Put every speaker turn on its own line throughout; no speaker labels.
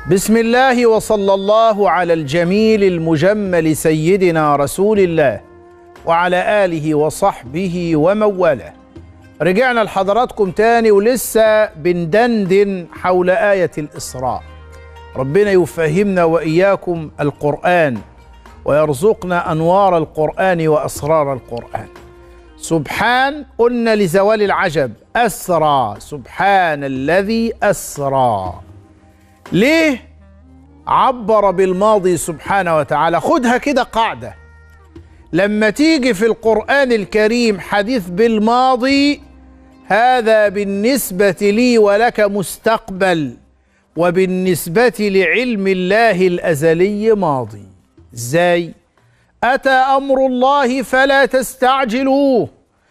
بسم الله وصلى الله على الجميل المجمل سيدنا رسول الله وعلى آله وصحبه ومن والاه رجعنا لحضراتكم تاني ولسه بندندن حول آية الإسراء ربنا يفهمنا وإياكم القرآن ويرزقنا أنوار القرآن وأسرار القرآن سبحان قلنا لزوال العجب أسرى سبحان الذي أسرى ليه عبر بالماضي سبحانه وتعالى خدها كده قاعدة لما تيجي في القرآن الكريم حديث بالماضي هذا بالنسبة لي ولك مستقبل وبالنسبة لعلم الله الأزلي ماضي ازاي أتى أمر الله فلا تستعجلوه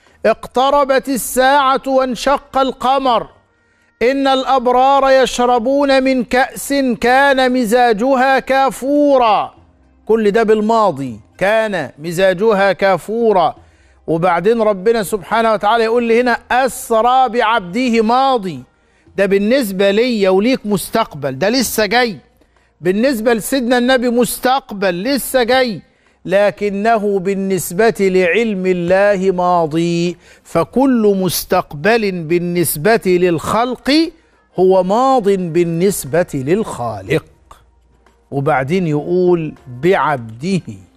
اقتربت الساعة وانشق القمر إن الأبرار يشربون من كأس كان مزاجها كافورا كل ده بالماضي كان مزاجها كافورا وبعدين ربنا سبحانه وتعالى يقول لي هنا أسرى بعبده ماضي ده بالنسبة لي وليك مستقبل ده لسه جاي بالنسبة لسيدنا النبي مستقبل لسه جاي لكنه بالنسبة لعلم الله ماضي فكل مستقبل بالنسبة للخلق هو ماض بالنسبة للخالق وبعدين يقول بعبده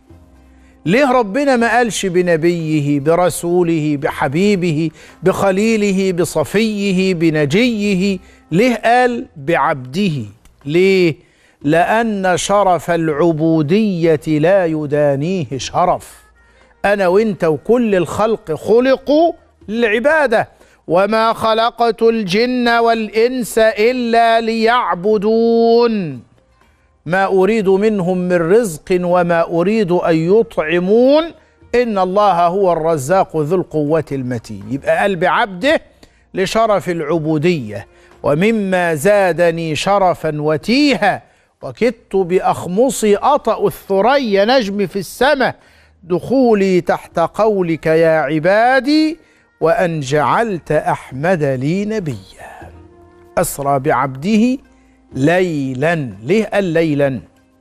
ليه ربنا ما قالش بنبيه برسوله بحبيبه بخليله بصفيه بنجيه ليه قال بعبده ليه لأن شرف العبودية لا يدانيه شرف أنا وإنت وكل الخلق خلقوا للعبادة وما خلقت الجن والإنس إلا ليعبدون ما أريد منهم من رزق وما أريد أن يطعمون إن الله هو الرزاق ذو القوة المتين يبقى قلب عبده لشرف العبودية ومما زادني شرفا وتيها وكدت بأخمصي أطأ الثريا نجم في السماء دخولي تحت قولك يا عبادي وأن جعلت أحمد لي نبيا أسرى بعبده ليلا ليه قال ليلا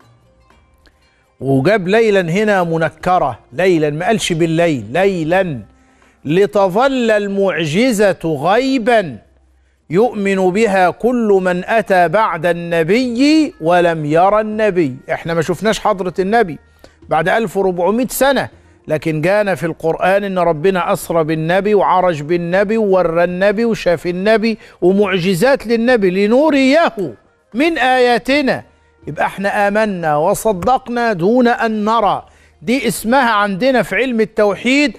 وجاب ليلا هنا منكرة ليلا ما قالش بالليل ليلا لتظل المعجزة غيبا يؤمن بها كل من أتى بعد النبي ولم يرى النبي احنا ما شفناش حضرة النبي بعد 1400 سنة لكن جانا في القرآن ان ربنا أسرى بالنبي وعرج بالنبي وورى النبي وشاف النبي ومعجزات للنبي لنوريه من آياتنا يبقى احنا آمنا وصدقنا دون أن نرى دي اسمها عندنا في علم التوحيد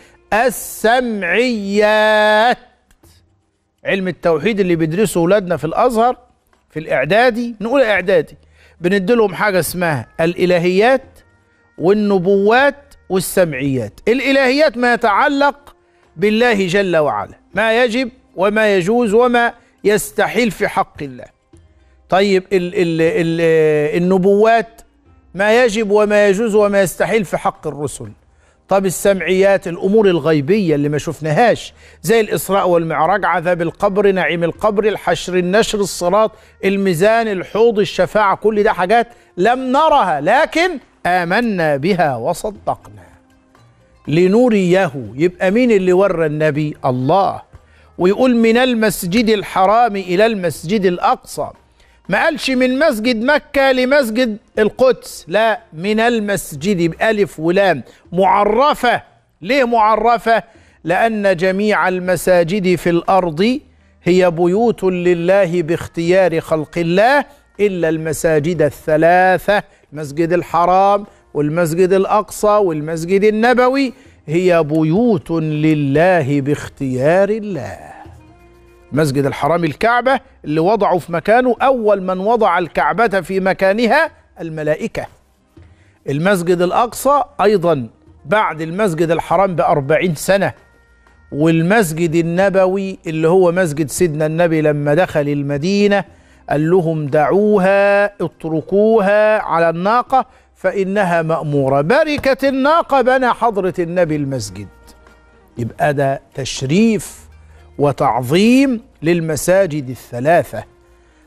السمعيات علم التوحيد اللي بيدرسه اولادنا في الازهر في الاعدادي نقول اعدادي بنديلهم حاجه اسمها الالهيات والنبوات والسمعيات الالهيات ما يتعلق بالله جل وعلا ما يجب وما يجوز وما يستحيل في حق الله طيب ال ال ال النبوات ما يجب وما يجوز وما يستحيل في حق الرسل طب السمعيات الامور الغيبيه اللي ما شفناهاش زي الاسراء والمعراج عذاب القبر نعيم القبر الحشر النشر الصراط الميزان الحوض الشفاعه كل ده حاجات لم نرها لكن امنا بها وصدقنا لنريه يبقى مين اللي ورى النبي الله ويقول من المسجد الحرام الى المسجد الاقصى ما قالش من مسجد مكة لمسجد القدس لا من المسجد بألف ولام معرفة ليه معرفة لأن جميع المساجد في الأرض هي بيوت لله باختيار خلق الله إلا المساجد الثلاثة المسجد الحرام والمسجد الأقصى والمسجد النبوي هي بيوت لله باختيار الله مسجد الحرام الكعبة اللي وضعوا في مكانه أول من وضع الكعبة في مكانها الملائكة المسجد الأقصى أيضا بعد المسجد الحرام بأربعين سنة والمسجد النبوي اللي هو مسجد سيدنا النبي لما دخل المدينة قال لهم دعوها اتركوها على الناقة فإنها مأمورة بركة الناقة بنى حضرة النبي المسجد يبقى ده تشريف وتعظيم للمساجد الثلاثة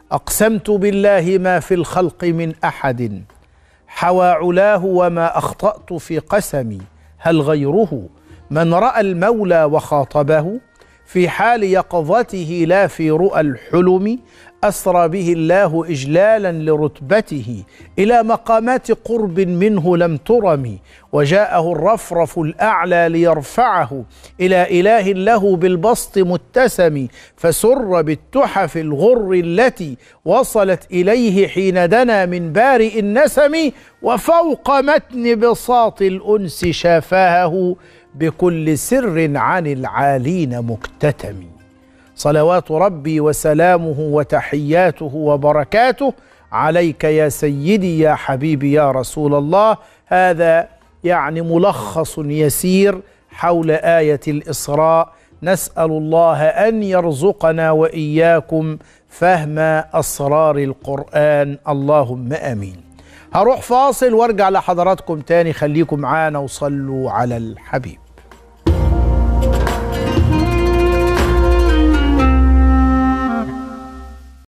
اقسمت بالله ما في الخلق من احد حوى علاه وما اخطات في قسمي هل غيره من راى المولى وخاطبه في حال يقظته لا في رؤى الحلم اسرى به الله اجلالا لرتبته الى مقامات قرب منه لم ترم وجاءه الرفرف الاعلى ليرفعه الى اله له بالبسط متسم فسر بالتحف الغر التي وصلت اليه حين دنا من بارئ النسم وفوق متن بساط الانس شافاه بكل سر عن العالين مكتتم صلوات ربي وسلامه وتحياته وبركاته عليك يا سيدي يا حبيبي يا رسول الله هذا يعني ملخص يسير حول ايه الاسراء نسال الله ان يرزقنا واياكم فهم اسرار القران اللهم امين هروح فاصل وارجع لحضراتكم تاني خليكم معانا وصلوا على الحبيب